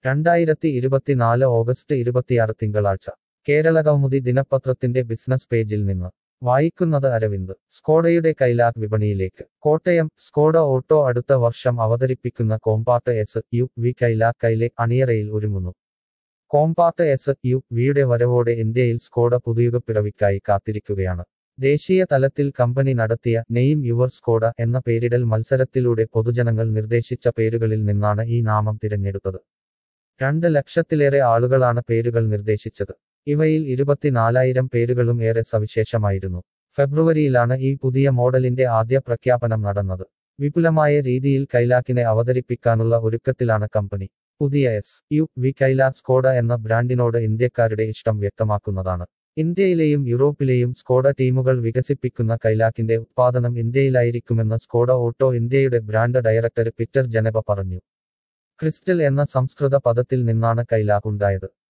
രണ്ടായിരത്തി ഇരുപത്തിനാല് ഓഗസ്റ്റ് ഇരുപത്തിയാറ് തിങ്കളാഴ്ച കേരള കൗമുദി ദിനപത്രത്തിന്റെ ബിസിനസ് പേജിൽ നിന്ന് വായിക്കുന്നത് അരവിന്ദ് സ്കോഡയുടെ കൈലാക് വിപണിയിലേക്ക് കോട്ടയം സ്കോഡ ഓട്ടോ അടുത്ത വർഷം അവതരിപ്പിക്കുന്ന compact S U V Kylaq Kylaq അണിയറയിൽ ഒരുങ്ങുന്നു കോമ്പാർട്ട് എസ് യു വിയുടെ വരവോടെ ഇന്ത്യയിൽ സ്കോഡ പുതുയുഗപ്പിറവിക്കായി കാത്തിരിക്കുകയാണ് ദേശീയ തലത്തിൽ കമ്പനി നടത്തിയ നെയിം യുവർ സ്കോഡ എന്ന പേരിടൽ മത്സരത്തിലൂടെ പൊതുജനങ്ങൾ നിർദ്ദേശിച്ച പേരുകളിൽ നിന്നാണ് ഈ നാമം തിരഞ്ഞെടുത്തത് രണ്ട് ലക്ഷത്തിലേറെ ആളുകളാണ് പേരുകൾ നിർദ്ദേശിച്ചത് ഇവയിൽ ഇരുപത്തിനാലായിരം പേരുകളും ഏറെ സവിശേഷമായിരുന്നു ഫെബ്രുവരിയിലാണ് ഈ പുതിയ മോഡലിന്റെ ആദ്യ പ്രഖ്യാപനം നടന്നത് വിപുലമായ രീതിയിൽ കൈലാക്കിനെ അവതരിപ്പിക്കാനുള്ള ഒരുക്കത്തിലാണ് കമ്പനി പുതിയ S U V Kylaq Skoda എന്ന ബ്രാൻഡിനോട് ഇന്ത്യക്കാരുടെ ഇഷ്ടം വ്യക്തമാക്കുന്നതാണ് ഇന്ത്യയിലെയും യൂറോപ്പിലെയും സ്കോഡ ടീമുകൾ വികസിപ്പിക്കുന്ന കൈലാക്കിന്റെ ഉത്പാദനം ഇന്ത്യയിലായിരിക്കുമെന്ന് സ്കോഡ ഓട്ടോ ഇന്ത്യയുടെ ബ്രാൻഡ് ഡയറക്ടർ പീറ്റർ ജനബ പറഞ്ഞു ക്രിസ്റ്റൽ എന്ന സംസ്കൃത പദത്തിൽ നിന്നാണ് കൈലാക് ഉണ്ടായത്